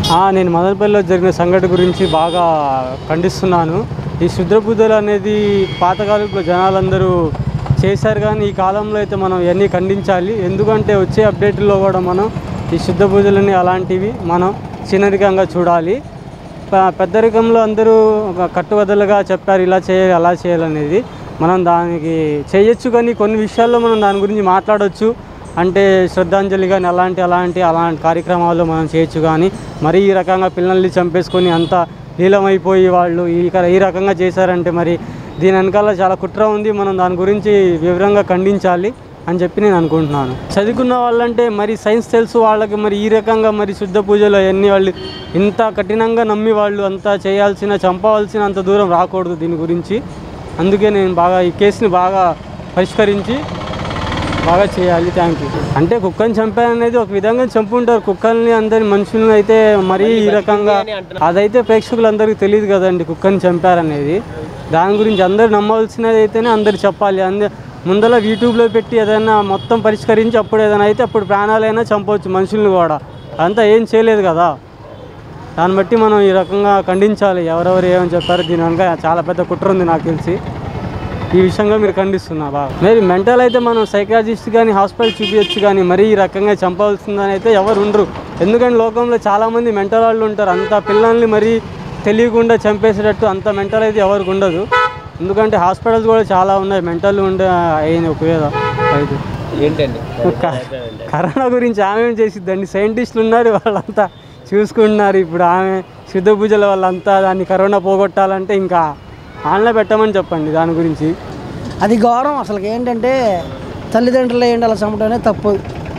ఆ, నేను మదనపల్లిలో జరిగిన సంఘటన గురించి బాగా ఖండిస్తున్నాను ఈ శుద్ర పూజలు అనేది పాతకాలంలో జనాలందరూ చేశారు కానీ ఈ కాలంలో అయితే మనం ఇవన్నీ ఖండించాలి ఎందుకంటే వచ్చే అప్డేట్లో కూడా మనం ఈ శుద్ధ పూజలని అలాంటివి మనం చిన్నరికంగా చూడాలి ప- పెద్దరికంలో అందరూ ఒక కట్టుబద్దలుగా చెప్పారు ఇలా చేయాలి అలా చేయాలనేది మనం దానికి చేయొచ్చు కానీ కొన్ని విషయాల్లో మనం దాని గురించి మాట్లాడొచ్చు అంటే శ్రద్ధాంజలి కానీ అలాంటి అలాంటి అలాంటి కార్యక్రమాలు మనం చేయొచ్చు కానీ మరీ ఈ రకంగా పిల్లల్ని చంపేసుకొని అంత లీలమైపోయి వాళ్ళు ఈ క- ఈ రకంగా చేశారంటే మరి దీని వెనకాల చాలా కుట్ర ఉంది మనం దాని గురించి వివరంగా ఖండించాలి అని చెప్పి నేను అనుకుంటున్నాను చదువుకున్న వాళ్ళంటే మరి సైన్స్ తెలుసు వాళ్ళకి మరి ఈ రకంగా మరి శుద్ధ పూజలు అవన్నీ వాళ్ళు ఇంత కఠినంగా నమ్మి వాళ్ళు అంతా చేయాల్సిన చంపవలసిన అంత దూరం రాకూడదు దీని గురించి అందుకే నేను బాగా ఈ కేసుని బాగా పరిష్కరించి బాగా చేయాలి థ్యాంక్ యూ అంటే కుక్కని చంపారనేది ఒక విధంగా చంపుంటారు కుక్కల్ని అందరి మనుషుల్ని అయితే మరీ ఈ రకంగా అదైతే ప్రేక్షకులందరికీ తెలియదు కదండి కుక్కని చంపారనేది దాని గురించి అందరు నమ్మవలసినది అయితేనే అందరు చెప్పాలి అంద ముందర యూట్యూబ్లో పెట్టి ఏదైనా మొత్తం పరిష్కరించి అప్పుడు ఏదైనా అయితే అప్పుడు ప్రాణాలైనా చంపవచ్చు మనుషుల్ని కూడా అదంతా ఏం చేయలేదు కదా దాన్ని బట్టి మనం ఈ రకంగా ఖండించాలి ఎవరెవరు ఏమని చెప్పారు దీని వెనక చాలా పెద్ద కుట్ర ఉంది నాకు తెలిసి ఈ విషయంగా మీరు ఖండిస్తున్నా బాగా మరి మెంటల్ అయితే మనం సైకాలజిస్ట్ కానీ హాస్పిటల్ చూపించచ్చు కానీ మరీ ఈ రకంగా చంపవలసిందని అయితే ఎవరు ఉండరు ఎందుకంటే లోకంలో చాలామంది మెంటల్ వాళ్ళు ఉంటారు అంత పిల్లల్ని మరీ తెలియకుండా చంపేసేటట్టు అంత మెంటల్ అయితే ఎవరికి ఉండదు ఎందుకంటే హాస్పిటల్స్ కూడా చాలా ఉన్నాయి మెంటల్ ఉండే అయిన ఉపయోగం అయితే ఏంటండి క- కరోనా గురించి ఆమె ఏం చేసిద్దండి సైంటిస్టులు ఉన్నారు వాళ్ళంతా చూసుకుంటున్నారు ఇప్పుడు ఆమె శుద్ధ పూజల వాళ్ళంతా దాన్ని కరోనా పోగొట్టాలంటే ఇంకా ఆన్లో పెట్టమని చెప్పండి దాని గురించి అది గౌరవం అసలు ఏంటంటే తల్లిదండ్రులు ఏంటి అలా చంపడం అనేది తప్పు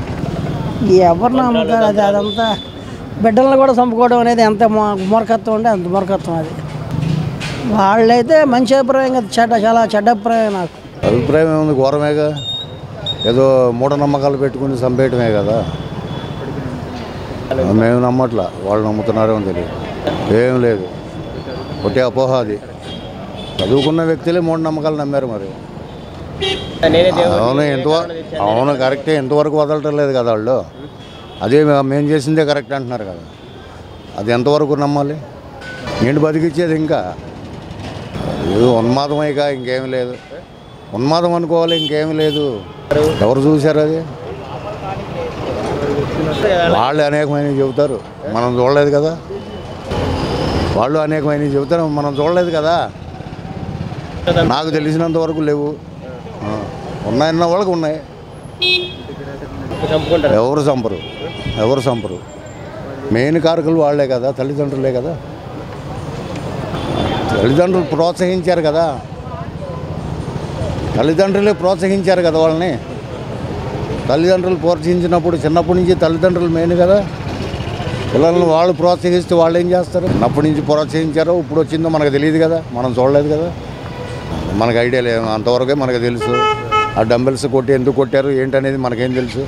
ఎవరు నమ్ముతారు అది అదంతా బిడ్డలను కూడా చంపుకోవడం అనేది ఎంత మొ- మూర్ఖత్వం అంటే అంత మూర్ఖత్వం అది వాళ్ళైతే మంచి అభిప్రాయం కదా చెడ్డ చాలా చెడ్డ అభిప్రాయం నాకు అభిప్రాయం ఏముంది ఘోరమేగా ఏదో మూఢనమ్మకాలు పెట్టుకుని చంపేయటమే కదా మేము నమ్మట్లా వాళ్ళు నమ్ముతున్నారేమో తెలియదు ఏం లేదు ఒకటే అపోహ అది చదువుకున్న వ్యక్తులే మూఢనమ్మకాలు నమ్మారు మరి నేనే దేవుడు అవును ఎంత అవును కరెక్టే ఎంతవరకు వదలటం లేదు కదా వాళ్ళు అదే మే- మేము చేసిందే కరెక్ట్ అంటున్నారు కదా అది ఎంతవరకు నమ్మాలి ఏంటి బతికిచ్చేది ఇంకా ఇది ఉన్మాదమైక ఇంకేం లేదు ఉన్మాదం అనుకోవాలి ఇంకేం లేదు ఎవరు చూశారు అది వాళ్ళు అనేకమైనవి చెబుతారు మనం చూడలేదు కదా వాళ్ళు అనేకమైనవి చెబుతారు మనం చూడలేదు కదా నాకు తెలిసినంత వరకు లేవు ఆ, ఉన్నాయన్న వాళ్ళకి ఉన్నాయి చంపుకుంటారు ఎవరు చంపరు ఎవరు చంపరు మెయిన్ కారకులు వాళ్ళే కదా తల్లిదండ్రులే కదా తల్లిదండ్రులు ప్రోత్సహించారు కదా తల్లిదండ్రులే ప్రోత్సహించారు కదా వాళ్ళని తల్లిదండ్రులు ప్రోత్సహించినప్పుడు చిన్నప్పటి నుంచి తల్లిదండ్రులు మెయిన్ కదా పిల్లల్ని వాళ్ళు ప్రోత్సహిస్తే వాళ్ళు ఏం చేస్తారు చిన్నప్పటి నుంచి ప్రోత్సహించారో ఇప్పుడు వచ్చిందో మనకు తెలియదు కదా మనం చూడలేదు కదా మనకు ఐడియా లేదు అంతవరకే మనకు తెలుసు ఆ డంబెల్స్ కొట్టి ఎందుకు కొట్టారు ఏంటనేది మనకేం తెలుసు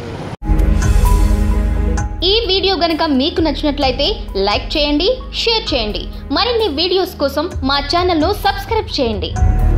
ఈ వీడియో గనక మీకు నచ్చినట్లయితే లైక్ చేయండి షేర్ చేయండి మరిన్ని వీడియోస్ కోసం మా ఛానల్ను సబ్స్క్రైబ్ చేయండి